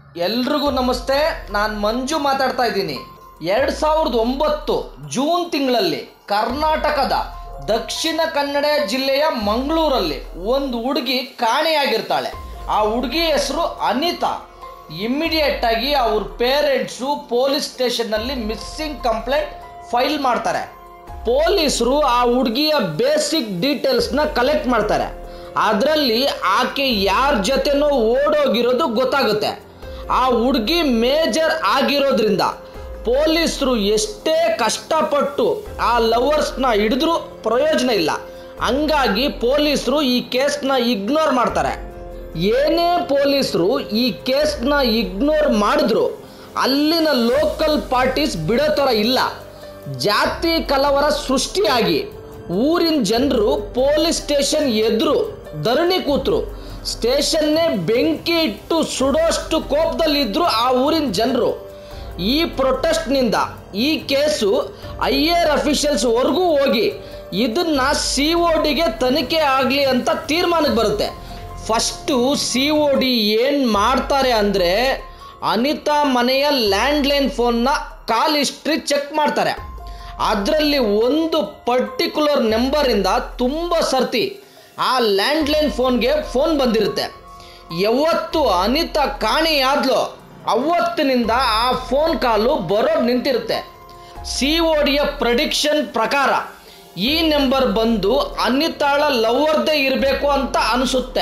ಎಲ್ರಿಗೂ ನಮಸ್ತೆ ನಾನು ಮಂಜು ಮಾತಾಡ್ತಾ ಇದ್ದೀನಿ ಎರಡು ಸಾವಿರದ ಒಂಬತ್ತು ಜೂನ್ ತಿಂಗಳಲ್ಲಿ ಕರ್ನಾಟಕದ ದಕ್ಷಿಣ ಕನ್ನಡ ಜಿಲ್ಲೆಯ ಮಂಗಳೂರಲ್ಲಿ ಒಂದು ಹುಡುಗಿ ಕಾಣೆಯಾಗಿರ್ತಾಳೆ ಆ ಹುಡುಗಿ ಹೆಸರು ಅನಿತಾ ಇಮ್ಮಿಡಿಯೇಟ್ ಆಗಿ ಅವ್ರ ಪೇರೆಂಟ್ಸು ಪೊಲೀಸ್ ಸ್ಟೇಷನ್ನಲ್ಲಿ ಮಿಸ್ಸಿಂಗ್ ಕಂಪ್ಲೇಂಟ್ ಫೈಲ್ ಮಾಡ್ತಾರೆ ಪೊಲೀಸರು ಆ ಹುಡುಗಿಯ ಬೇಸಿಕ್ ಡೀಟೇಲ್ಸ್ನ ಕಲೆಕ್ಟ್ ಮಾಡ್ತಾರೆ ಅದರಲ್ಲಿ ಆಕೆ ಯಾರ ಜೊತೆನೋ ಓಡೋಗಿರೋದು ಗೊತ್ತಾಗುತ್ತೆ ಆ ಹುಡುಗಿ ಮೇಜರ್ ಆಗಿರೋದ್ರಿಂದ ಪೊಲೀಸರು ಎಷ್ಟೇ ಕಷ್ಟಪಟ್ಟು ಆ ಲವರ್ಸ್ನ ಹಿಡಿದ್ರೂ ಪ್ರಯೋಜನ ಇಲ್ಲ ಹಂಗಾಗಿ ಪೊಲೀಸರು ಈ ಕೇಸ್ನ ಇಗ್ನೋರ್ ಮಾಡ್ತಾರೆ ಏನೇ ಪೊಲೀಸರು ಈ ಕೇಸ್ನ ಇಗ್ನೋರ್ ಮಾಡಿದ್ರು ಅಲ್ಲಿನ ಲೋಕಲ್ ಪಾರ್ಟೀಸ್ ಬಿಡೋ ಥರ ಇಲ್ಲ ಜಾತಿ ಕಲವರ ಸೃಷ್ಟಿಯಾಗಿ ಊರಿನ ಜನರು ಪೊಲೀಸ್ ಸ್ಟೇಷನ್ ಎದುರು ಧರಣಿ ಕೂತರು ಸ್ಟೇಷನ್ನೇ ಬೆಂಕಿ ಇಟ್ಟು ಸುಡೋಷ್ಟು ಕೋಪದಲ್ಲಿದ್ದರು ಆ ಊರಿನ ಜನರು ಈ ಪ್ರೊಟೆಸ್ಟ್ನಿಂದ ಈ ಕೇಸು ಐ ಆರ್ ಅಫಿಷಿಯಲ್ಸ್ವರೆಗೂ ಹೋಗಿ ಇದನ್ನ ಸಿ ಒ ಡಿಗೆ ತನಿಖೆ ಆಗಲಿ ಅಂತ ತೀರ್ಮಾನಕ್ಕೆ ಬರುತ್ತೆ ಫಸ್ಟು ಸಿ ಒ ಡಿ ಏನು ಮಾಡ್ತಾರೆ ಅಂದರೆ ಅನಿತಾ ಮನೆಯ ಲ್ಯಾಂಡ್ಲೈನ್ ಫೋನ್ನ ಕಾಲ್ ಹಿಸ್ಟ್ರಿ ಚೆಕ್ ಮಾಡ್ತಾರೆ ಅದರಲ್ಲಿ ಒಂದು ಪರ್ಟಿಕ್ಯುಲರ್ ನಂಬರಿಂದ ತುಂಬ ಸರ್ತಿ ಆ ಲ್ಯಾಂಡ್ಲೈನ್ ಫೋನ್ಗೆ ಫೋನ್ ಬಂದಿರುತ್ತೆ ಯಾವತ್ತು ಅನಿತಾ ಕಾಣೆಯಾದ್ಲೋ ಅವತ್ತಿನಿಂದ ಆ ಫೋನ್ ಕಾಲು ಬರೋದು ನಿಂತಿರುತ್ತೆ ಸಿ ಒ ಡಿಯ ಪ್ರಡಿಕ್ಷನ್ ಪ್ರಕಾರ ಈ ನಂಬರ್ ಬಂದು ಅನಿತಾಳ ಲವ್ವರ್ದೇ ಇರಬೇಕು ಅಂತ ಅನಿಸುತ್ತೆ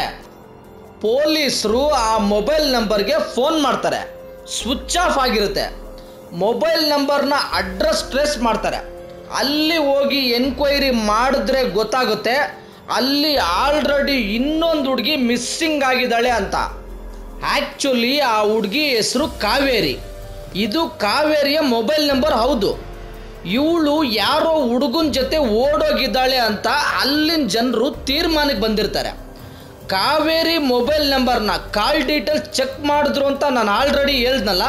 ಪೊಲೀಸರು ಆ ಮೊಬೈಲ್ ನಂಬರ್ಗೆ ಫೋನ್ ಮಾಡ್ತಾರೆ ಸ್ವಿಚ್ ಆಫ್ ಆಗಿರುತ್ತೆ ಮೊಬೈಲ್ ನಂಬರ್ನ ಅಡ್ರೆಸ್ ಟ್ರೇಸ್ ಮಾಡ್ತಾರೆ ಅಲ್ಲಿ ಹೋಗಿ ಎನ್ಕ್ವೈರಿ ಮಾಡಿದ್ರೆ ಗೊತ್ತಾಗುತ್ತೆ ಅಲ್ಲಿ ಆಲ್ರೆಡಿ ಇನ್ನೊಂದು ಹುಡುಗಿ ಮಿಸ್ಸಿಂಗ್ ಆಗಿದ್ದಾಳೆ ಅಂತ ಆ್ಯಕ್ಚುಲಿ ಆ ಹುಡುಗಿ ಹೆಸರು ಕಾವೇರಿ ಇದು ಕಾವೇರಿಯ ಮೊಬೈಲ್ ನಂಬರ್ ಹೌದು ಇವಳು ಯಾರೋ ಹುಡುಗನ ಜೊತೆ ಓಡೋಗಿದ್ದಾಳೆ ಅಂತ ಅಲ್ಲಿನ ಜನರು ತೀರ್ಮಾನಕ್ಕೆ ಬಂದಿರ್ತಾರೆ ಕಾವೇರಿ ಮೊಬೈಲ್ ನಂಬರ್ನ ಕಾಲ್ ಡೀಟೇಲ್ಸ್ ಚೆಕ್ ಮಾಡಿದ್ರು ಅಂತ ನಾನು ಆಲ್ರೆಡಿ ಹೇಳ್ದನಲ್ಲ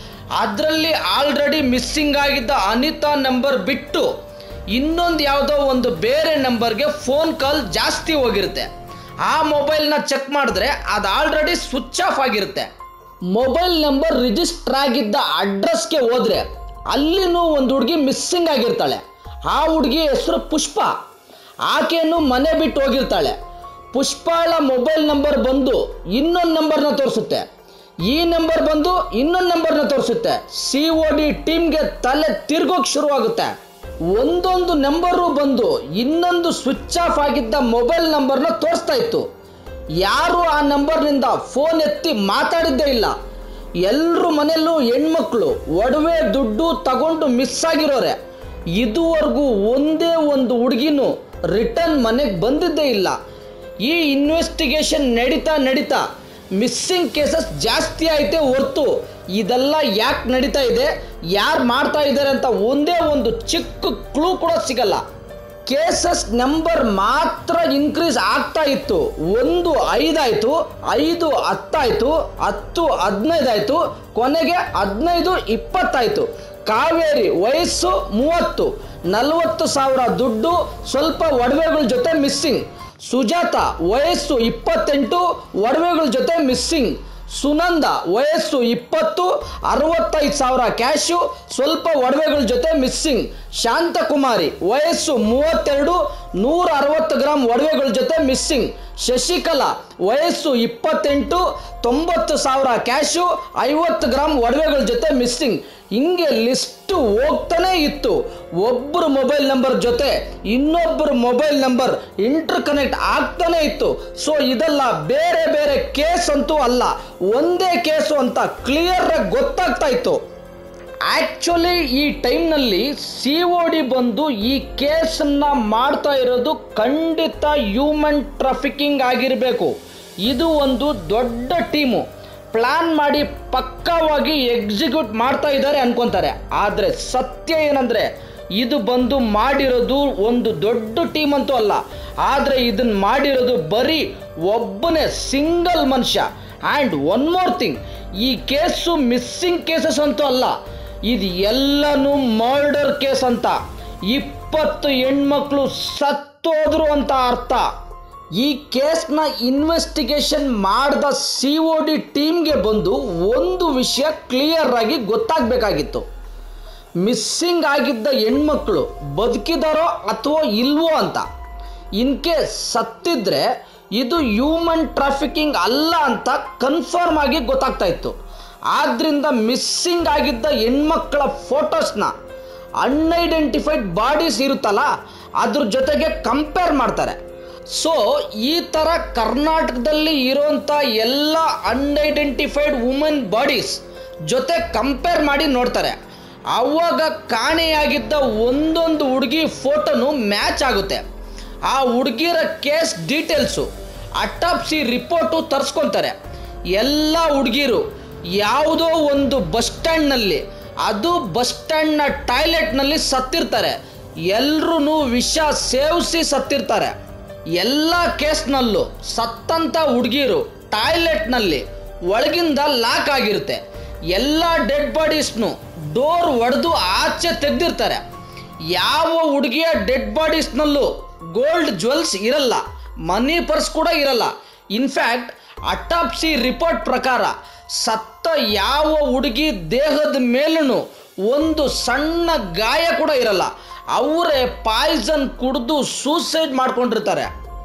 ಅದರಲ್ಲಿ ಆಲ್ರೆಡಿ ಮಿಸ್ಸಿಂಗ್ ಆಗಿದ್ದ ಅನಿತಾ ನಂಬರ್ ಬಿಟ್ಟು ಇನ್ನೊಂದು ಯಾವುದೋ ಒಂದು ಬೇರೆ ನಂಬರ್ಗೆ ಫೋನ್ ಕಾಲ್ ಜಾಸ್ತಿ ಹೋಗಿರುತ್ತೆ ಆ ಮೊಬೈಲ್ನ ಚೆಕ್ ಮಾಡಿದ್ರೆ ಅದು ಆಲ್ರೆಡಿ ಸ್ವಿಚ್ ಆಫ್ ಆಗಿರುತ್ತೆ ಮೊಬೈಲ್ ನಂಬರ್ ರಿಜಿಸ್ಟರ್ ಆಗಿದ್ದ ಅಡ್ರೆಸ್ಗೆ ಹೋದರೆ ಅಲ್ಲಿನೂ ಒಂದು ಹುಡುಗಿ ಮಿಸ್ಸಿಂಗ್ ಆಗಿರ್ತಾಳೆ ಆ ಹುಡುಗಿ ಹೆಸರು ಪುಷ್ಪ ಆಕೆಯನ್ನು ಮನೆ ಬಿಟ್ಟು ಹೋಗಿರ್ತಾಳೆ ಪುಷ್ಪಾಳ ಮೊಬೈಲ್ ನಂಬರ್ ಬಂದು ಇನ್ನೊಂದು ನಂಬರ್ನ ತೋರಿಸುತ್ತೆ ಈ ನಂಬರ್ ಬಂದು ಇನ್ನೊಂದು ನಂಬರ್ನ ತೋರಿಸುತ್ತೆ ಸಿ ಒ ಡಿ ಟೀಮ್ಗೆ ತಲೆ ತಿರ್ಗೋಕ್ ಶುರುವಾಗುತ್ತೆ ಒಂದೊಂದು ನಂಬರು ಬಂದು ಇನ್ನೊಂದು ಸ್ವಿಚ್ ಆಫ್ ಆಗಿದ್ದ ಮೊಬೈಲ್ ನಂಬರ್ನ ತೋರಿಸ್ತಾ ಇತ್ತು ಯಾರು ಆ ನಂಬರ್ನಿಂದ ಫೋನ್ ಎತ್ತಿ ಮಾತಾಡಿದ್ದೇ ಇಲ್ಲ ಎಲ್ಲರೂ ಮನೆಯಲ್ಲೂ ಹೆಣ್ಮಕ್ಳು ಒಡವೆ ದುಡ್ಡು ತಗೊಂಡು ಮಿಸ್ ಆಗಿರೋರೆ ಇದುವರೆಗೂ ಒಂದೇ ಒಂದು ಹುಡುಗಿನೂ ರಿಟರ್ನ್ ಮನೆಗೆ ಬಂದಿದ್ದೇ ಇಲ್ಲ ಈ ಇನ್ವೆಸ್ಟಿಗೇಷನ್ ನಡೀತಾ ನಡೀತಾ ಮಿಸ್ಸಿಂಗ್ ಕೇಸಸ್ ಜಾಸ್ತಿ ಐತೆ ಹೊರ್ತು ಇದೆಲ್ಲ ಯಾಕೆ ನಡೀತಾ ಇದೆ ಯಾರು ಮಾಡ್ತಾ ಇದ್ದಾರೆ ಅಂತ ಒಂದೇ ಒಂದು ಚಿಕ್ಕ ಕ್ಲೂ ಕೂಡ ಸಿಗಲ್ಲ ಕೇಸಸ್ ನಂಬರ್ ಮಾತ್ರ ಇನ್ಕ್ರೀಸ್ ಆಗ್ತಾ ಇತ್ತು ಒಂದು ಐದಾಯಿತು ಐದು ಹತ್ತಾಯಿತು ಹತ್ತು ಹದಿನೈದಾಯಿತು ಕೊನೆಗೆ ಹದಿನೈದು ಇಪ್ಪತ್ತಾಯಿತು ಕಾವೇರಿ ವಯಸ್ಸು ಮೂವತ್ತು ನಲವತ್ತು ಸಾವಿರ ದುಡ್ಡು ಸ್ವಲ್ಪ ಒಡವೆಗಳ ಜೊತೆ ಮಿಸ್ಸಿಂಗ್ ಸುಜಾತ ವಯಸ್ಸು ಇಪ್ಪತ್ತೆಂಟು ಒಡವೆಗಳ ಜೊತೆ ಮಿಸ್ಸಿಂಗ್ ಸುನಂದ ವಯಸ್ಸು ಇಪ್ಪತ್ತು ಅರವತ್ತೈದು ಸಾವಿರ ಕ್ಯಾಶು ಸ್ವಲ್ಪ ಒಡವೆಗಳ ಜೊತೆ ಮಿಸ್ಸಿಂಗ್ ಶಾಂತಕುಮಾರಿ ವಯಸ್ಸು ಮೂವತ್ತೆರಡು ನೂರ ಅರವತ್ತು ಗ್ರಾಮ್ ಒಡವೆಗಳ ಜೊತೆ ಮಿಸ್ಸಿಂಗ್ ಶಶಿಕಲಾ ವಯಸ್ಸು ಇಪ್ಪತ್ತೆಂಟು ತೊಂಬತ್ತು ಸಾವಿರ ಕ್ಯಾಶು ಐವತ್ತು ಗ್ರಾಮ್ ಒಡವೆಗಳ ಜೊತೆ ಮಿಸ್ಸಿಂಗ್ ಹಿಂಗೆ ಲಿಸ್ಟು ಹೋಗ್ತಾನೇ ಇತ್ತು ಒಬ್ಬರು ಮೊಬೈಲ್ ನಂಬರ್ ಜೊತೆ ಇನ್ನೊಬ್ಬರು ಮೊಬೈಲ್ ನಂಬರ್ ಇಂಟರ್ ಕನೆಕ್ಟ್ ಆಗ್ತಾನೇ ಇತ್ತು ಸೊ ಇದೆಲ್ಲ ಬೇರೆ ಬೇರೆ ಕೇಸ್ ಅಂತೂ ಅಲ್ಲ ಒಂದೇ ಕೇಸು ಅಂತ ಕ್ಲಿಯರ್ ಗೊತ್ತಾಗ್ತಾ ಇತ್ತು ಆ್ಯಕ್ಚುಲಿ ಈ ಟೈಮ್ನಲ್ಲಿ ಸಿ ಒ ಡಿ ಬಂದು ಈ ಕೇಸನ್ನು ಮಾಡ್ತಾ ಇರೋದು ಖಂಡಿತ ಹ್ಯೂಮನ್ ಟ್ರಾಫಿಕಿಂಗ್ ಆಗಿರಬೇಕು ಇದು ಒಂದು ದೊಡ್ಡ ಟೀಮು ಪ್ಲ್ಯಾನ್ ಮಾಡಿ ಪಕ್ಕವಾಗಿ ಎಕ್ಸಿಕ್ಯೂಟ್ ಮಾಡ್ತಾ ಇದ್ದಾರೆ ಅನ್ಕೊಂತಾರೆ ಆದರೆ ಸತ್ಯ ಏನಂದರೆ ಇದು ಬಂದು ಮಾಡಿರೋದು ಒಂದು ದೊಡ್ಡ ಟೀಮ್ ಅಂತೂ ಅಲ್ಲ ಆದರೆ ಇದನ್ನು ಮಾಡಿರೋದು ಬರೀ ಒಬ್ಬನೇ ಸಿಂಗಲ್ ಮನುಷ್ಯ ಆ್ಯಂಡ್ ಒನ್ ಮೋರ್ ಥಿಂಗ್ ಈ ಕೇಸು ಮಿಸ್ಸಿಂಗ್ ಕೇಸಸ್ ಅಂತೂ ಅಲ್ಲ ಇದು ಎಲ್ಲನೂ ಮರ್ಡರ್ ಕೇಸ್ ಅಂತ ಇಪ್ಪತ್ತು ಹೆಣ್ಮಕ್ಳು ಸತ್ತೋದ್ರು ಅಂತ ಅರ್ಥ ಈ ಕೇಸ್ನ ಇನ್ವೆಸ್ಟಿಗೇಷನ್ ಮಾಡಿದ ಸಿ ಒ ಡಿ ಟೀಮ್ಗೆ ಬಂದು ಒಂದು ವಿಷಯ ಕ್ಲಿಯರ್ ಆಗಿ ಗೊತ್ತಾಗಬೇಕಾಗಿತ್ತು ಮಿಸ್ಸಿಂಗ್ ಆಗಿದ್ದ ಹೆಣ್ಮಕ್ಳು ಬದುಕಿದಾರೋ ಅಥವಾ ಇಲ್ವೋ ಅಂತ ಇನ್ ಕೇಸ್ ಸತ್ತಿದ್ರೆ ಇದು ಹ್ಯೂಮನ್ ಟ್ರಾಫಿಕಿಂಗ್ ಅಲ್ಲ ಅಂತ ಕನ್ಫರ್ಮ್ ಆಗಿ ಗೊತ್ತಾಗ್ತಾ ಇತ್ತು ಆದ್ದರಿಂದ ಮಿಸ್ಸಿಂಗ್ ಆಗಿದ್ದ ಹೆಣ್ಮಕ್ಳ ಫೋಟೋಸ್ನ ಅನ್ಐಡೆಂಟಿಫೈಡ್ ಬಾಡೀಸ್ ಇರುತ್ತಲ್ಲ ಅದ್ರ ಜೊತೆಗೆ ಕಂಪೇರ್ ಮಾಡ್ತಾರೆ ಸೊ ಈ ಥರ ಕರ್ನಾಟಕದಲ್ಲಿ ಇರೋಂಥ ಎಲ್ಲ ಅನ್ಐಡೆಂಟಿಫೈಡ್ ವುಮೆನ್ ಬಾಡೀಸ್ ಜೊತೆ ಕಂಪೇರ್ ಮಾಡಿ ನೋಡ್ತಾರೆ ಆವಾಗ ಕಾಣೆಯಾಗಿದ್ದ ಒಂದೊಂದು ಹುಡುಗಿ ಫೋಟೋನು ಮ್ಯಾಚ್ ಆಗುತ್ತೆ ಆ ಹುಡುಗಿರ ಕೇಸ್ ಡೀಟೇಲ್ಸು ಅಟಾಪ್ಸಿ ರಿಪೋರ್ಟು ತರಿಸ್ಕೊತಾರೆ ಎಲ್ಲ ಹುಡುಗಿರು ಯಾವುದೋ ಒಂದು ಬಸ್ ಸ್ಟ್ಯಾಂಡ್ನಲ್ಲಿ ಅದು ಬಸ್ ಸ್ಟ್ಯಾಂಡ್ನ ಟಾಯ್ಲೆಟ್ನಲ್ಲಿ ಸತ್ತಿರ್ತಾರೆ ಎಲ್ರೂ ವಿಷ ಸೇವಿಸಿ ಸತ್ತಿರ್ತಾರೆ ಎಲ್ಲ ಕೇಸ್ನಲ್ಲೂ ಸತ್ತಂಥ ಹುಡುಗಿರು ಟಾಯ್ಲೆಟ್ನಲ್ಲಿ ಒಳಗಿಂದ ಲಾಕ್ ಆಗಿರುತ್ತೆ ಎಲ್ಲ ಡೆಡ್ ಬಾಡೀಸ್ನು ಡೋರ್ ಒಡೆದು ಆಚೆ ತೆಗೆದಿರ್ತಾರೆ ಯಾವ ಹುಡುಗಿಯ ಡೆಡ್ ಬಾಡೀಸ್ನಲ್ಲೂ ಗೋಲ್ಡ್ ಜ್ಯುವೆಲ್ಸ್ ಇರಲ್ಲ ಮನಿ ಪರ್ಸ್ ಕೂಡ ಇರಲ್ಲ ಇನ್ಫ್ಯಾಕ್ಟ್ ಅಟಾಪ್ಸಿ ರಿಪೋರ್ಟ್ ಪ್ರಕಾರ ಸತ್ತ ಯಾವ ಹುಡುಗಿ ದೇಹದ ಮೇಲೂ ಒಂದು ಸಣ್ಣ ಗಾಯ ಕೂಡ ಇರಲ್ಲ ಅವರೇ ಪಾಯ್ಸನ್ ಕುಡಿದು ಸೂಸೈಡ್ ಮಾಡ್ಕೊಂಡಿರ್ತಾರೆ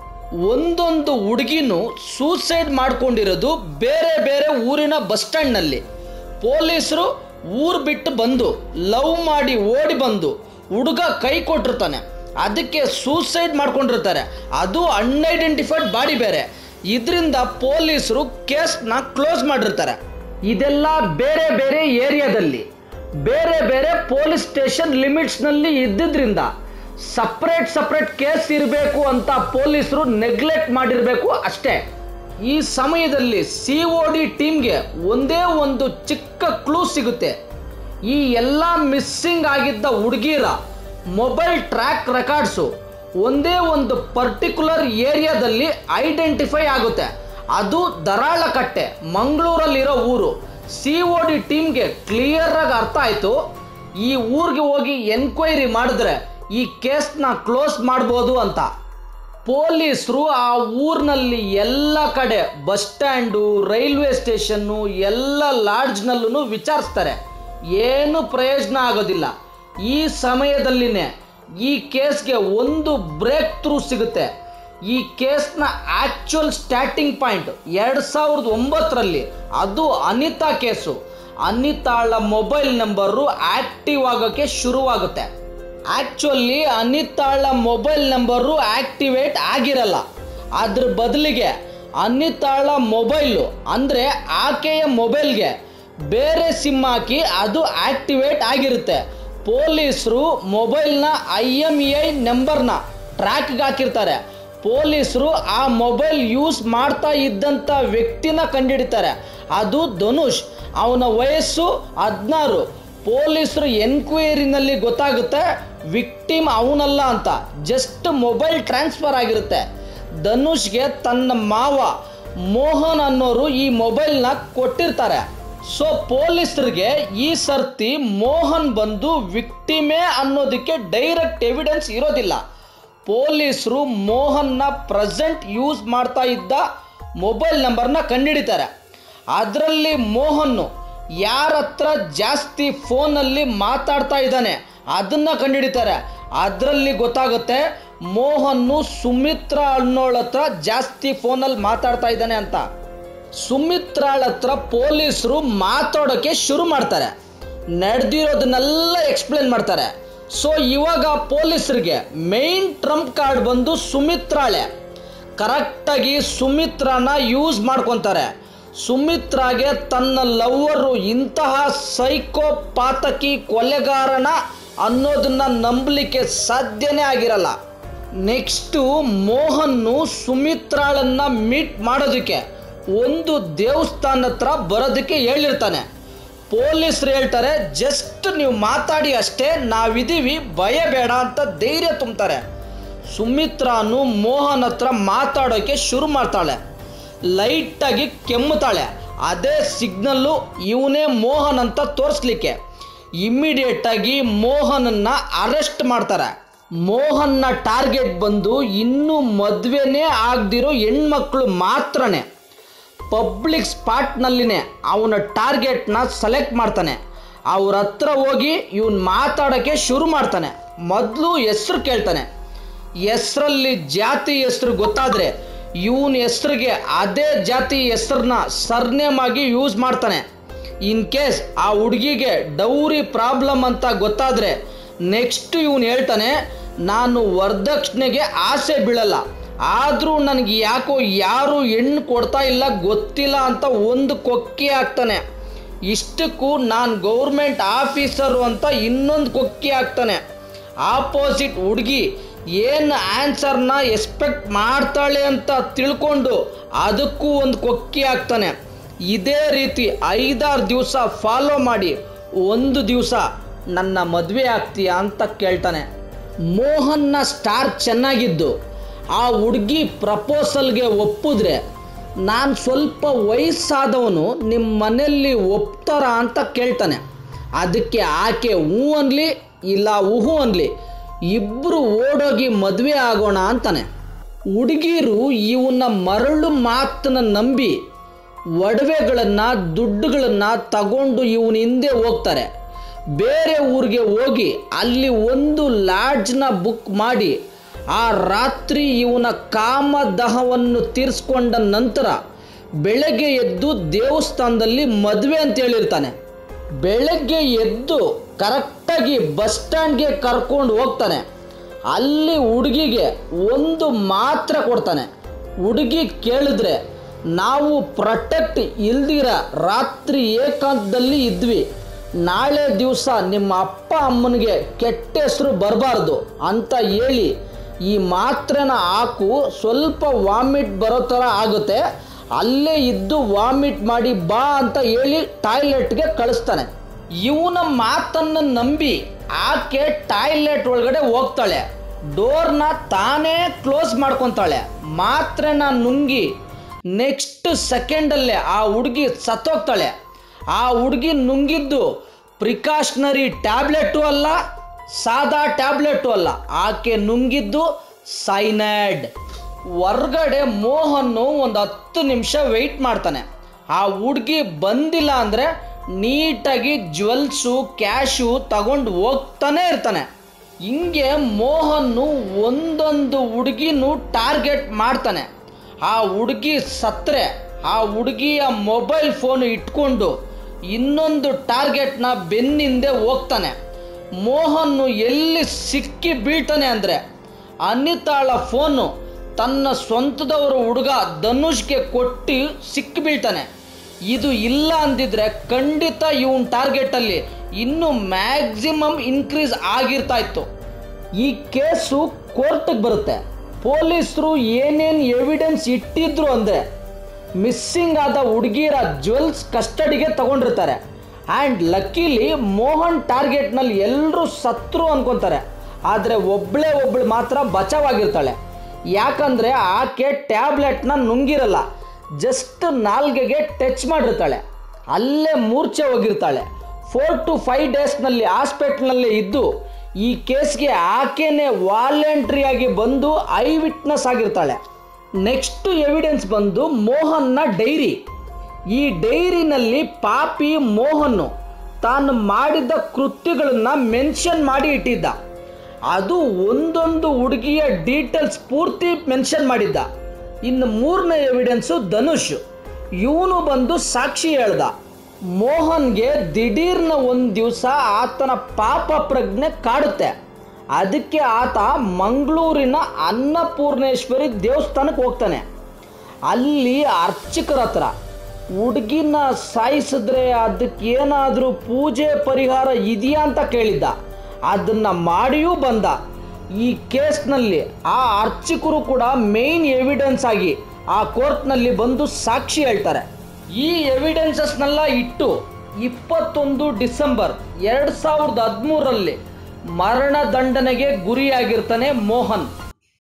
ಒಂದೊಂದು ಹುಡುಗಿನೂ ಸೂಸೈಡ್ ಮಾಡ್ಕೊಂಡಿರೋದು ಬೇರೆ ಬೇರೆ ಊರಿನ ಬಸ್ ಸ್ಟ್ಯಾಂಡ್ನಲ್ಲಿ ಪೊಲೀಸರು ಊರು ಬಿಟ್ಟು ಬಂದು ಲವ್ ಮಾಡಿ ಓಡಿ ಬಂದು ಹುಡುಗ ಕೈ ಕೊಟ್ಟಿರ್ತಾನೆ ಅದಕ್ಕೆ ಸೂಸೈಡ್ ಮಾಡ್ಕೊಂಡಿರ್ತಾರೆ ಅದು ಅನ್ಐಡೆಂಟಿಫೈಡ್ ಬಾಡಿ ಬೇರೆ ಇದರಿಂದ ಪೊಲೀಸರು ಕೇಸ್ನ ಕ್ಲೋಸ್ ಮಾಡಿರ್ತಾರೆ ಇದೆಲ್ಲ ಬೇರೆ ಬೇರೆ ಏರಿಯಾದಲ್ಲಿ ಬೇರೆ ಬೇರೆ ಪೊಲೀಸ್ ಸ್ಟೇಷನ್ ಲಿಮಿಟ್ಸ್ನಲ್ಲಿ ಇದ್ದಿದ್ರಿಂದ ಸಪ್ರೇಟ್ ಸಪ್ರೇಟ್ ಕೇಸ್ ಇರಬೇಕು ಅಂತ ಪೊಲೀಸರು ನೆಗ್ಲೆಕ್ಟ್ ಮಾಡಿರಬೇಕು ಅಷ್ಟೇ ಈ ಸಮಯದಲ್ಲಿ ಸಿ ಒ ಡಿ ಟೀಮ್ಗೆ ಒಂದೇ ಒಂದು ಚಿಕ್ಕ ಕ್ಲೂ ಸಿಗುತ್ತೆ ಈ ಎಲ್ಲ ಮಿಸ್ಸಿಂಗ್ ಆಗಿದ್ದ ಹುಡುಗಿರ ಮೊಬೈಲ್ ಟ್ರ್ಯಾಕ್ ರೆಕಾರ್ಡ್ಸು ಒಂದೇ ಒಂದು ಪರ್ಟಿಕ್ಯುಲರ್ ಏರಿಯಾದಲ್ಲಿ ಐಡೆಂಟಿಫೈ ಆಗುತ್ತೆ ಅದು ದರಾಳಕಟ್ಟೆ ಮಂಗಳೂರಲ್ಲಿರೋ ಊರು ಸಿ ಒ ಡಿ ಟೀಮ್ಗೆ ಕ್ಲಿಯರ್ ಆಗಿ ಅರ್ಥ ಆಯಿತು ಈ ಊರಿಗೆ ಹೋಗಿ ಎನ್ಕ್ವೈರಿ ಮಾಡಿದ್ರೆ ಈ ಕೇಸ್ನ ಕ್ಲೋಸ್ ಮಾಡ್ಬೋದು ಅಂತ ಪೊಲೀಸರು ಆ ಊರಿನಲ್ಲಿ ಎಲ್ಲ ಕಡೆ ಬಸ್ ಸ್ಟ್ಯಾಂಡು ರೈಲ್ವೆ ಸ್ಟೇಷನ್ನು ಎಲ್ಲ ಲಾಡ್ಜ್ನಲ್ಲೂ ವಿಚಾರಿಸ್ತಾರೆ ಏನು ಪ್ರಯೋಜನ ಆಗೋದಿಲ್ಲ ಈ ಸಮಯದಲ್ಲಿನೇ ಈ ಕೇಸ್ಗೆ ಒಂದು ಬ್ರೇಕ್ ಥ್ರೂ ಸಿಗುತ್ತೆ ಈ ಕೇಸ್ನ ಆ್ಯಕ್ಚುಯಲ್ ಸ್ಟಾರ್ಟಿಂಗ್ ಪಾಯಿಂಟ್ ಎರಡು ಸಾವಿರದ ಒಂಬತ್ತರಲ್ಲಿ ಅದು ಅನಿತಾ ಕೇಸು ಅನಿತಾಳ ಮೊಬೈಲ್ ನಂಬರು ಆ್ಯಕ್ಟಿವ್ ಆಗೋಕ್ಕೆ ಶುರುವಾಗುತ್ತೆ ಆ್ಯಕ್ಚುಲಿ ಅನಿತಾಳ ಮೊಬೈಲ್ ನಂಬರು ಆ್ಯಕ್ಟಿವೇಟ್ ಆಗಿರಲ್ಲ ಅದ್ರ ಬದಲಿಗೆ ಅನಿತಾಳ ಮೊಬೈಲು ಅಂದರೆ ಆಕೆಯ ಮೊಬೈಲ್ಗೆ ಬೇರೆ ಸಿಮ್ ಹಾಕಿ ಅದು ಆ್ಯಕ್ಟಿವೇಟ್ ಆಗಿರುತ್ತೆ ಪೊಲೀಸರು ಮೊಬೈಲ್ನ ಐ ಎಮ್ ಇ ಐ ನಂಬರ್ನ ಟ್ರ್ಯಾಕ್ಗೆ ಹಾಕಿರ್ತಾರೆ ಪೊಲೀಸರು ಆ ಮೊಬೈಲ್ ಯೂಸ್ ಮಾಡ್ತಾ ಇದ್ದಂಥ ವ್ಯಕ್ತಿನ ಕಂಡುಹಿಡಿತಾರೆ ಅದು ಧನುಷ್ ಅವನ ವಯಸ್ಸು ಹದಿನಾರು ಪೊಲೀಸರು ಎನ್ಕ್ವೈರಿನಲ್ಲಿ ಗೊತ್ತಾಗುತ್ತೆ ವಿಕ್ಟಿಮ್ ಅವನಲ್ಲ ಅಂತ ಜಸ್ಟ್ ಮೊಬೈಲ್ ಟ್ರಾನ್ಸ್ಫರ್ ಆಗಿರುತ್ತೆ ಧನುಷ್ಗೆ ತನ್ನ ಮಾವ ಮೋಹನ್ ಅನ್ನೋರು ಈ ಮೊಬೈಲ್ನ ಕೊಟ್ಟಿರ್ತಾರೆ ಸೊ ಪೊಲೀಸರಿಗೆ ಈ ಸರ್ತಿ ಮೋಹನ್ ಬಂದು ವಿಕ್ಟಿಮೇ ಅನ್ನೋದಕ್ಕೆ ಡೈರೆಕ್ಟ್ ಎವಿಡೆನ್ಸ್ ಇರೋದಿಲ್ಲ ಪೊಲೀಸರು ಮೋಹನ್ನ ಪ್ರೆಸೆಂಟ್ ಯೂಸ್ ಮಾಡ್ತಾ ಇದ್ದ ಮೊಬೈಲ್ ನಂಬರ್ನ ಕಂಡುಹಿಡಿತಾರೆ ಅದರಲ್ಲಿ ಮೋಹನ್ನು ಯಾರ ಹತ್ರ ಜಾಸ್ತಿ ಫೋನಲ್ಲಿ ಮಾತಾಡ್ತಾ ಇದ್ದಾನೆ ಅದನ್ನು ಕಂಡುಹಿಡಿತಾರೆ ಅದರಲ್ಲಿ ಗೊತ್ತಾಗುತ್ತೆ ಮೋಹನ್ನು ಸುಮಿತ್ರಾ ಅನ್ನೋಳ ಹತ್ರ ಜಾಸ್ತಿ ಫೋನಲ್ಲಿ ಮಾತಾಡ್ತಾ ಇದ್ದಾನೆ ಅಂತ ಸುಮಿತ್ರಾಳ ಹತ್ರ ಪೊಲೀಸರು ಮಾತಾಡೋಕ್ಕೆ ಶುರು ಮಾಡ್ತಾರೆ ನಡೆದಿರೋದನ್ನೆಲ್ಲ ಎಕ್ಸ್ಪ್ಲೇನ್ ಮಾಡ್ತಾರೆ ಸೊ ಇವಾಗ ಪೊಲೀಸರಿಗೆ ಮೇನ್ ಟ್ರಂಪ್ ಕಾರ್ಡ್ ಬಂದು ಸುಮಿತ್ರಾಳೆ ಕರೆಕ್ಟಾಗಿ ಸುಮಿತ್ರಾನ ಯೂಸ್ ಮಾಡ್ಕೊತಾರೆ ಸುಮಿತ್ರಾಗೆ ತನ್ನ ಲವ್ವರು ಇಂತಹ ಸೈಕೋಪಾತಕಿ ಕೊಲೆಗಾರನ ಅನ್ನೋದನ್ನ ನಂಬಲಿಕ್ಕೆ ಸಾಧ್ಯನೇ ಆಗಿರಲ್ಲ ನೆಕ್ಸ್ಟು ಮೋಹನ್ನು ಸುಮಿತ್ರಾಳನ್ನ ಮೀಟ್ ಮಾಡೋದಕ್ಕೆ ಒಂದು ದೇವಸ್ಥಾನ ಹತ್ರ ಬರೋದಕ್ಕೆ ಹೇಳಿರ್ತಾನೆ ಪೊಲೀಸರು ಹೇಳ್ತಾರೆ ಜಸ್ಟ್ ನೀವು ಮಾತಾಡಿ ಅಷ್ಟೇ ನಾವಿದ್ದೀವಿ ಭಯ ಬೇಡ ಅಂತ ಧೈರ್ಯ ತುಂಬ್ತಾರೆ ಸುಮಿತ್ರಾನು ಮೋಹನ್ ಹತ್ರ ಮಾತಾಡೋಕ್ಕೆ ಶುರು ಮಾಡ್ತಾಳೆ ಲೈಟಾಗಿ ಕೆಮ್ಮುತ್ತಾಳೆ ಅದೇ ಸಿಗ್ನಲ್ಲು ಇವನೇ ಮೋಹನ್ ಅಂತ ತೋರಿಸ್ಲಿಕ್ಕೆ ಇಮ್ಮಿಡಿಯೇಟಾಗಿ ಮೋಹನನ್ನ ಅರೆಸ್ಟ್ ಮಾಡ್ತಾರೆ ಮೋಹನ್ನ ಟಾರ್ಗೆಟ್ ಬಂದು ಇನ್ನೂ ಮದುವೆನೇ ಆಗದಿರೋ ಹೆಣ್ಮಕ್ಳು ಮಾತ್ರನೇ ಪಬ್ಲಿಕ್ ಸ್ಪಾಟ್ನಲ್ಲಿನೇ ಅವನ ಟಾರ್ಗೆಟ್ನ ಸೆಲೆಕ್ಟ್ ಮಾಡ್ತಾನೆ ಅವ್ರ ಹತ್ರ ಹೋಗಿ ಇವನು ಮಾತಾಡೋಕ್ಕೆ ಶುರು ಮಾಡ್ತಾನೆ ಮೊದಲು ಹೆಸ್ರು ಕೇಳ್ತಾನೆ ಹೆಸ್ರಲ್ಲಿ ಜಾತಿ ಹೆಸ್ರು ಗೊತ್ತಾದರೆ ಇವನ ಹೆಸ್ರಿಗೆ ಅದೇ ಜಾತಿ ಹೆಸ್ರನ್ನ ಸರ್ನೇಮ್ ಆಗಿ ಯೂಸ್ ಮಾಡ್ತಾನೆ ಇನ್ ಕೇಸ್ ಆ ಹುಡುಗಿಗೆ ಡೌರಿ ಪ್ರಾಬ್ಲಮ್ ಅಂತ ಗೊತ್ತಾದರೆ ನೆಕ್ಸ್ಟ್ ಇವನು ಹೇಳ್ತಾನೆ ನಾನು ವರದಕ್ಷಿಣೆಗೆ ಆಸೆ ಬೀಳಲ್ಲ ಆದರೂ ನನಗೆ ಯಾಕೋ ಯಾರು ಹೆಣ್ಣು ಕೊಡ್ತಾ ಇಲ್ಲ ಗೊತ್ತಿಲ್ಲ ಅಂತ ಒಂದು ಕೊಕ್ಕಿ ಹಾಕ್ತಾನೆ ಇಷ್ಟಕ್ಕೂ ನಾನು ಗೌರ್ಮೆಂಟ್ ಆಫೀಸರು ಅಂತ ಇನ್ನೊಂದು ಕೊಕ್ಕಿ ಹಾಕ್ತಾನೆ ಆಪೋಸಿಟ್ ಹುಡುಗಿ ಏನು ಆನ್ಸರ್ನ ಎಕ್ಸ್ಪೆಕ್ಟ್ ಮಾಡ್ತಾಳೆ ಅಂತ ತಿಳ್ಕೊಂಡು ಅದಕ್ಕೂ ಒಂದು ಕೊಕ್ಕಿ ಹಾಕ್ತಾನೆ ಇದೇ ರೀತಿ ಐದಾರು ದಿವಸ ಫಾಲೋ ಮಾಡಿ ಒಂದು ದಿವಸ ನನ್ನ ಮದುವೆ ಆಗ್ತೀಯಾ ಅಂತ ಕೇಳ್ತಾನೆ ಮೋಹನ್ನ ಸ್ಟಾರ್ ಚೆನ್ನಾಗಿದ್ದು ಆ ಹುಡುಗಿ ಪ್ರಪೋಸಲ್ಗೆ ಒಪ್ಪಿದ್ರೆ ನಾನು ಸ್ವಲ್ಪ ವಯಸ್ಸಾದವನು ನಿಮ್ಮ ಮನೆಯಲ್ಲಿ ಒಪ್ತಾರ ಅಂತ ಕೇಳ್ತಾನೆ ಅದಕ್ಕೆ ಆಕೆ ಹ್ಞೂ ಅನ್ಲಿ ಇಲ್ಲ ಉಹು ಅನ್ಲಿ ಇಬ್ಬರು ಓಡೋಗಿ ಮದುವೆ ಆಗೋಣ ಅಂತಾನೆ ಹುಡುಗಿರು ಇವನ್ನ ಮರಳು ಮಾತನ್ನ ನಂಬಿ ಒಡವೆಗಳನ್ನು ದುಡ್ಡುಗಳನ್ನು ತಗೊಂಡು ಇವನ ಹಿಂದೆ ಹೋಗ್ತಾರೆ ಬೇರೆ ಊರಿಗೆ ಹೋಗಿ ಅಲ್ಲಿ ಒಂದು ಲಾಡ್ಜ್ನ ಬುಕ್ ಮಾಡಿ ಆ ರಾತ್ರಿ ಇವನ ಕಾಮದಹವನ್ನು ತೀರಿಸ್ಕೊಂಡ ನಂತರ ಬೆಳಗ್ಗೆ ಎದ್ದು ದೇವಸ್ಥಾನದಲ್ಲಿ ಮದುವೆ ಅಂತ ಹೇಳಿರ್ತಾನೆ ಬೆಳಗ್ಗೆ ಎದ್ದು ಕರೆಕ್ಟಾಗಿ ಬಸ್ ಸ್ಟ್ಯಾಂಡ್ಗೆ ಕರ್ಕೊಂಡು ಹೋಗ್ತಾನೆ ಅಲ್ಲಿ ಹುಡುಗಿಗೆ ಒಂದು ಮಾತ್ರ ಕೊಡ್ತಾನೆ ಹುಡುಗಿ ಕೇಳಿದ್ರೆ ನಾವು ಪ್ರೊಟೆಕ್ಟ್ ಇಲ್ದಿರ ರಾತ್ರಿ ಏಕಾಂತದಲ್ಲಿ ಇದ್ವಿ ನಾಳೆ ದಿವಸ ನಿಮ್ಮ ಅಪ್ಪ ಅಮ್ಮನಿಗೆ ಕೆಟ್ಟ ಹೆಸರು ಬರಬಾರ್ದು ಅಂತ ಹೇಳಿ ಈ ಮಾತ್ರೆನ ಹಾಕು ಸ್ವಲ್ಪ ವಾಮಿಟ್ ಬರೋ ಥರ ಆಗುತ್ತೆ ಅಲ್ಲೇ ಇದ್ದು ವಾಮಿಟ್ ಮಾಡಿ ಬಾ ಅಂತ ಹೇಳಿ ಟಾಯ್ಲೆಟ್ಗೆ ಕಳಿಸ್ತಾನೆ ಇವನ ಮಾತನ್ನು ನಂಬಿ ಆಕೆ ಟಾಯ್ಲೆಟ್ ಒಳಗಡೆ ಹೋಗ್ತಾಳೆ ಡೋರ್ನ ತಾನೇ ಕ್ಲೋಸ್ ಮಾಡ್ಕೊತಾಳೆ ಮಾತ್ರೆನ ನುಂಗಿ ನೆಕ್ಸ್ಟ್ ಸೆಕೆಂಡಲ್ಲೇ ಆ ಹುಡುಗಿ ಸತ್ತೋಗ್ತಾಳೆ ಆ ಹುಡುಗಿ ನುಂಗಿದ್ದು ಪ್ರಿಕಾಷನರಿ ಟ್ಯಾಬ್ಲೆಟು ಅಲ್ಲ ಸಾದಾ ಟ್ಯಾಬ್ಲೆಟು ಅಲ್ಲ ಆಕೆ ನುಂಗಿದ್ದು ಸೈನೈಡ್ ಹೊರ್ಗಡೆ ಮೋಹನ್ನು ಒಂದು ಹತ್ತು ನಿಮಿಷ ವೆಯ್ಟ್ ಮಾಡ್ತಾನೆ ಆ ಹುಡುಗಿ ಬಂದಿಲ್ಲ ಅಂದರೆ ನೀಟಾಗಿ ಜ್ಯುವೆಲ್ಸು ಕ್ಯಾಶು ತಗೊಂಡು ಹೋಗ್ತಾನೆ ಇರ್ತಾನೆ ಹಿಂಗೆ ಮೋಹನ್ನು ಒಂದೊಂದು ಹುಡುಗಿನೂ ಟಾರ್ಗೆಟ್ ಮಾಡ್ತಾನೆ ಆ ಹುಡುಗಿ ಸತ್ತರೆ ಆ ಹುಡುಗಿಯ ಮೊಬೈಲ್ ಫೋನ್ ಇಟ್ಕೊಂಡು ಇನ್ನೊಂದು ಟಾರ್ಗೆಟ್ನ ಬೆನ್ನಿಂದೆ ಹೋಗ್ತಾನೆ ಮೋಹನ್ನು ಎಲ್ಲಿ ಸಿಕ್ಕಿ ಬೀಳ್ತಾನೆ ಅಂದರೆ ಅನಿತಾಳ ಫೋನು ತನ್ನ ಸ್ವಂತದವರ ಹುಡುಗ ಧನುಷ್ಗೆ ಕೊಟ್ಟು ಸಿಕ್ಕಿ ಬೀಳ್ತಾನೆ ಇದು ಇಲ್ಲ ಅಂದಿದ್ರೆ ಖಂಡಿತ ಇವನ್ ಟಾರ್ಗೆಟಲ್ಲಿ ಇನ್ನೂ ಮ್ಯಾಕ್ಸಿಮಮ್ ಇನ್ಕ್ರೀಸ್ ಆಗಿರ್ತಾ ಇತ್ತು ಈ ಕೇಸು ಕೋರ್ಟಿಗೆ ಬರುತ್ತೆ ಪೊಲೀಸರು ಏನೇನು ಎವಿಡೆನ್ಸ್ ಇಟ್ಟಿದ್ರು ಅಂದರೆ ಮಿಸ್ಸಿಂಗ್ ಆದ ಹುಡುಗಿಯರ ಜ್ಯುವೆಲ್ಸ್ ಕಸ್ಟಡಿಗೆ ತಗೊಂಡಿರ್ತಾರೆ ಆ್ಯಂಡ್ ಲಕ್ಕಿಲಿ ಮೋಹನ್ ಟಾರ್ಗೆಟ್ನಲ್ಲಿ ಎಲ್ಲರೂ ಸತ್ರು ಅನ್ಕೊತಾರೆ ಆದರೆ ಒಬ್ಬಳೇ ಒಬ್ಳು ಮಾತ್ರ ಬಚಾವಾಗಿರ್ತಾಳೆ ಯಾಕಂದರೆ ಆಕೆ ಟ್ಯಾಬ್ಲೆಟ್ನ ನುಂಗಿರಲ್ಲ ಜಸ್ಟ್ ನಾಲ್ಗೆಗೆ ಟಚ್ ಮಾಡಿರ್ತಾಳೆ ಅಲ್ಲೇ ಮೂರ್ಛೆ ಹೋಗಿರ್ತಾಳೆ ಫೋರ್ ಟು ಫೈವ್ ಡೇಸ್ನಲ್ಲಿ ಹಾಸ್ಪಿಟ್ಲ್ನಲ್ಲೇ ಇದ್ದು ಈ ಕೇಸ್ಗೆ ಆಕೆನೇ ವಾಲಂಟ್ರಿಯಾಗಿ ಬಂದು ಐ ವಿಟ್ನೆಸ್ ಆಗಿರ್ತಾಳೆ ನೆಕ್ಸ್ಟ್ ಎವಿಡೆನ್ಸ್ ಬಂದು ಮೋಹನ್ನ ಡೈರಿ ಈ ಡೈರಿನಲ್ಲಿ ಪಾಪಿ ಮೋಹನ್ನು ತಾನು ಮಾಡಿದ ಕೃತ್ಯಗಳನ್ನು ಮೆನ್ಷನ್ ಮಾಡಿ ಇಟ್ಟಿದ್ದ ಅದು ಒಂದೊಂದು ಹುಡುಗಿಯ ಡೀಟೇಲ್ಸ್ ಪೂರ್ತಿ ಮೆನ್ಷನ್ ಮಾಡಿದ್ದ ಇನ್ನು ಮೂರನೇ ಎವಿಡೆನ್ಸು ಧನುಷ್ ಇವನು ಬಂದು ಸಾಕ್ಷಿ ಹೇಳ್ದ ಮೋಹನ್ಗೆ ದಿಢೀರ್ನ ಒಂದು ದಿವಸ ಆತನ ಪಾಪ ಪ್ರಜ್ಞೆ ಕಾಡುತ್ತೆ ಅದಕ್ಕೆ ಆತ ಮಂಗಳೂರಿನ ಅನ್ನಪೂರ್ಣೇಶ್ವರಿ ದೇವಸ್ಥಾನಕ್ಕೆ ಹೋಗ್ತಾನೆ ಅಲ್ಲಿ ಅರ್ಚಕರ ಹತ್ರ ಹುಡುಗಿನ ಸಾಯಿಸಿದ್ರೆ ಅದಕ್ಕೆ ಏನಾದರೂ ಪೂಜೆ ಪರಿಹಾರ ಇದೆಯಾ ಅಂತ ಕೇಳಿದ್ದ ಅದನ್ನು ಮಾಡಿಯೂ ಬಂದ ಈ ಕೇಸ್ನಲ್ಲಿ ಆ ಅರ್ಚಕರು ಕೂಡ ಮೇನ್ ಎವಿಡೆನ್ಸ್ ಆಗಿ ಆ ಕೋರ್ಟ್ನಲ್ಲಿ ಬಂದು ಸಾಕ್ಷಿ ಹೇಳ್ತಾರೆ ಈ ಎವಿಡೆನ್ಸಸ್ನೆಲ್ಲ ಇಟ್ಟು ಇಪ್ಪತ್ತೊಂದು ಡಿಸೆಂಬರ್ ಎರಡು ಸಾವಿರದ ಹದಿಮೂರರಲ್ಲಿ ಮರಣದಂಡನೆಗೆ ಗುರಿಯಾಗಿರ್ತಾನೆ ಮೋಹನ್